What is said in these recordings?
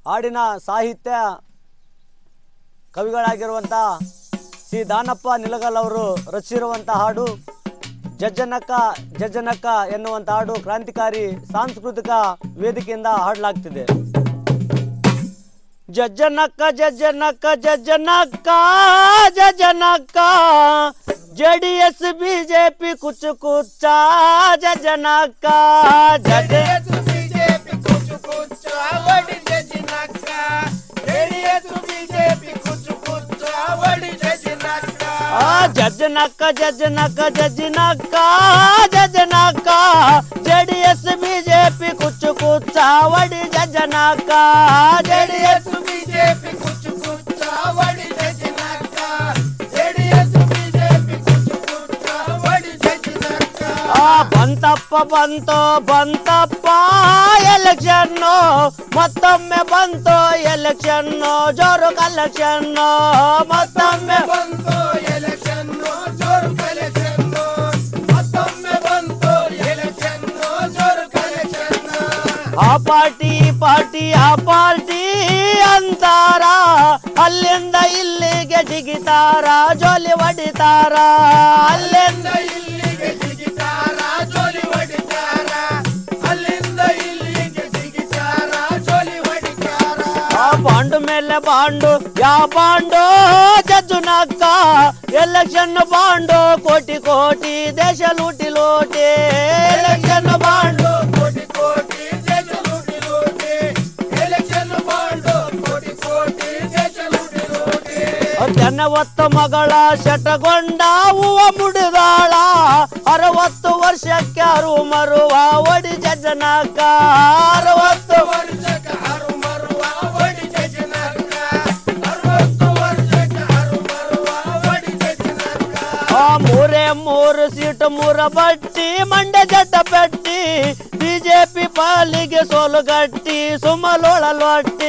ಹಾಡಿನ ಸಾಹಿತ್ಯ ಕವಿಗಳಾಗಿರುವಂಥ ಸಿ ದಾನಪ್ಪ ನಿಲಗಲ್ ಅವರು ರಚಿಸಿರುವಂಥ ಹಾಡು ಜಜ್ಜನಕ್ಕ ಜಜ್ಜನಕ್ಕ ಎನ್ನುವಂಥ ಹಾಡು ಕ್ರಾಂತಿಕಾರಿ ಸಾಂಸ್ಕೃತಿಕ ವೇದಿಕೆಯಿಂದ ಹಾಡಲಾಗ್ತಿದೆ ಜಜ್ಜನಕ್ಕ ಜಜ್ಜನಕ್ಕ ಜಜ್ಜನಕ್ಕ ಜಜ್ಜನಕ್ಕ ಜೆ ಡಿ ಎಸ್ ಬಿಜೆಪಿ ಕುಚ್ಚು ಕುಚ್ಚ ಜಜ್ಜನಕ್ಕ ಜಜ್ಜ ಬಿಜೆಪಿ ಕುಚ್ಚು ಕುಚ್ಚ ಅವಡಿ ಜಜಿನಕ್ಕ ಜೆಡಿಎಸ್ ಬಿಜೆಪಿ ಕುಚ್ಚು ಕುಚ್ಚ ಅವಡಿ ಜಜಿನಕ್ಕ ಆ ಜಜ್ಜನಕ್ಕ ಜಜ್ಜನಕ್ಕ ಜಜ್ಜನಕ್ಕ ಜಜ್ಜನಕ್ಕ ಜೆ ಡಿ ಎಸ್ ಬಿಜೆಪಿ ಕುಚ್ಚು ಕುಚ್ಚ ವಡಿ ಜಜ್ಜನಕ್ಕ J D S JDS BJP ಕುಚ್ಚು ಕುಚ್ಚ ಅವಡಿ ಜಜಿನಕ್ಕ ಜೆಡಿಎಸ್ ಬಿಜೆಪಿ ಕುಚ್ಚು ಕುಚ್ಚ ಅವಡಿ ಜಜಿನಕ್ಕ ಆ ಬಂತಪ್ಪ ಬಂತು ಬಂತಪ್ಪ ಎಲೆಕ್ಷನ್ನು ಮತ್ತೊಮ್ಮೆ ಬಂತು ಎಲೆಕ್ಷನ್ನು ಜೋರು ಕಲೆಕ್ಷನ್ನು ಮತ್ತೊಮ್ಮೆ ಬಂತು ಎಲೆಕ್ಷನ್ ಜೋರು ಕಲೆಕ್ಷನ್ ಮತ್ತೊಮ್ಮೆ ಬಂತು ಎಲೆಕ್ಷನ್ ಜೋರು ಕಲೆಕ್ಷನ್ ಆ ಪಾರ್ಟಿ ಈ ಪಾರ್ಟಿ ಆ ಪಾರ್ಟಿ ಅಂತಾರ ಅಲ್ಲಿಂದ ಇಲ್ಲಿಗೆ ಜಿಗಿತಾರ ಜೋಲಿ ಹೊಡಿತಾರ ಅಲ್ಲಿಂದ ಇಲ್ಲಿಗೆ ಜಿಗಿತಾರ ಜೋಲಿ ಹೊಡಿತಾರ ಅಲ್ಲಿಂದ ಇಲ್ಲಿಗೆ ಜಿಗಿತಾರ ಜೋಲಿ ಹೊಡಿತಾರ ಆ ಬಾಂಡು ಮೇಲೆ ಬಾಂಡು ಯಾ ಬಾಂಡು ಜಜ್ಜುನಕ್ಕ ಎಲೆಕ್ಷನ್ ಬಾಂಡು ಕೋಟಿ ಕೋಟಿ ದೇಶ ಲೂಟಿ ಲೂಟಿ ಎಲೆಕ್ಷನ್ ಬಾಂಡು ಕೋಟಿ ಕೋಟಿ ದೇಶ ಲೂಟಿ ಲೂಟಿ ಎಲೆಕ್ಷನ್ ಬಾಂಡು ಕೋಟಿ ಕೋಟಿ ದೇಶ ಲೂಟಿ ಲೂಟಿ ತೆನ್ನವತ್ತು ಮಗಳ ಶಟಗೊಂಡ ಹೂವ ಮುಡಿದಾಳ ಅರವತ್ತು ವರ್ಷಕ್ಕೆ ಅರು ಮರುವ ಒಡಿ ಜಜ್ಜನಕ್ಕ ಅರವತ್ತು ವರ್ಷಕ್ಕೆ ಹರು ಮರುವ ಒಡಿ ಜಜನಕ್ಕ ಅರವತ್ತು ವರ್ಷಕ್ಕೆ ಹರು ಮರುವ ಒಡಿ ಜಜನಕ್ಕ ಆ ಮೂರೇ ಮೂರು ಸೀಟ್ ಮೂರ ಬಟ್ಟಿ ಮಂಡ್ಯ ಜಡ್ಡ ಪೆಟ್ಟಿ ಬಿಜೆಪಿ ಪಾಲಿಗೆ ಸೋಲು ಗಟ್ಟಿ ಸುಮಲೊಳಲೊಟ್ಟಿ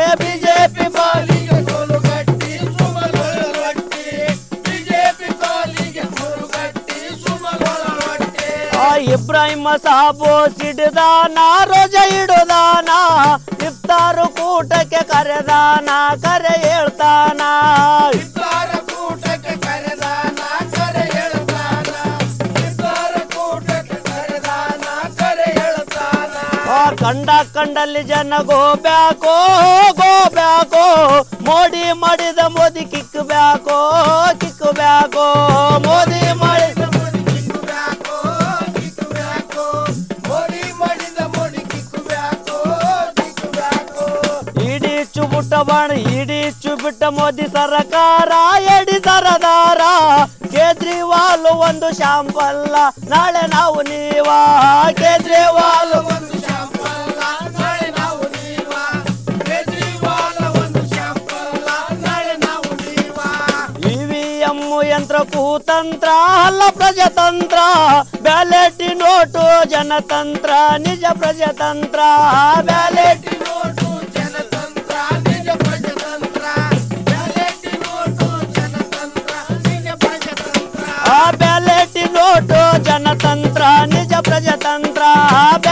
ಬಿಜೆಪಿ ಪಾಲಿಗೆ ಕಾಲಿಗೆ ಸೋಲು ಗಟ್ಟಿ ಸುಮಲೊಳಲೊಟ್ಟಿ ಬಿಜೆಪಿ ಕಾಲಿಗೆ ಸೋಲು ಗಟ್ಟಿ ಸುಮಲೊಳಲೊಟ್ಟಿ ಆ ಇಬ್ರಾಹಿಮ ಸಾಬು ಸಿಡಿದಾನ ರೋಜ ಇಡುದಾನ ಇಫ್ತಾರು ಕೂಟಕ್ಕೆ ಕರೆದಾನ ಕರೆ ಹೇಳ್ತಾನ ಇಬ್ಬರ ಕೂಟಕ್ಕೆ ಕರೆದಾನ ಕರೆ ಹೇಳ್ತಾನ ಇಬ್ಬರ ಕೂಟಕ್ಕೆ ಕರೆದಾನ ಕರೆ ಹೇಳ್ತಾನ ಆ ಕಂಡ ಕಂಡಲ್ಲಿ ಜನ ಗೋಬ್ಯಾಕೋ ಗೋಬ್ಯಾಕೋ ಮೋಡಿ ಮಾಡಿದ ಮೋದಿ ಕಿಕ್ ಬ್ಯಾಕೋ ಕಿಕ್ ಬ್ಯಾಕೋ ಮೋದಿ ಮಾಡಿದ ಮೋದಿ ಕಿಕ್ಕು ಬ್ಯಾಕೋ ಕಿಕ್ಕು ಬ್ಯಾಕೋ ಮೋಡಿ ಮಾಡಿದ ಮೋಡಿ ಕಿಕ್ಕು ಬ್ಯಾಕೋ ಕಿಕ್ಕು ಬ್ಯಾಕೋ ಇಡೀ ಚುಬುಟ್ಟ ಬಾಣ ಇಡೀ ಚುಬಿಟ್ಟ ಮೋದಿ ಸರ್ಕಾರ ಎಡಿ ಸರದಾರ ಕೇಜ್ರಿವಾಲ್ ಒಂದು ಶಾಂಪಲ್ಲ ನಾಳೆ ನಾವು ನೀವ ಕೇಜ್ರಿವಾಲ್ ಒಂದು ಶಾಂಪಲ್ಲ ನಾಳೆ ನಾವು ನೀವ ಕೇಜ್ರಿವಾಲ ಒಂದು ಶಾಂಪಲ್ಲ ನಾಳೆ ನಾವು ನೀವ ಇವಿಎಂ ಯಂತ್ರ ಕೂತಂತ್ರ ಅಲ್ಲ ಪ್ರಜಾತಂತ್ರ ಬ್ಯಾಲೆಟ್ ನೋಟು ಜನತಂತ್ರ ನಿಜ ಪ್ರಜಾತಂತ್ರ ಬ್ಯಾಲೆಟ್ ಬ್ಯಾಲೆಟ್ ನೋಟು ಜನತಂತ್ರ ನಿಜ ಪ್ರಜಾತಂತ್ರ ಬ್ಯಾಲೆಟ್ ನೋಟು ಜನತಂತ್ರ ನಿಜ ಪ್ರಜಾತಂತ್ರ ಆ ಬ್ಯಾಲೆಟ್ ನೋಟು ಜನತಂತ್ರ ನಿಜ ಪ್ರಜಾತಂತ್ರ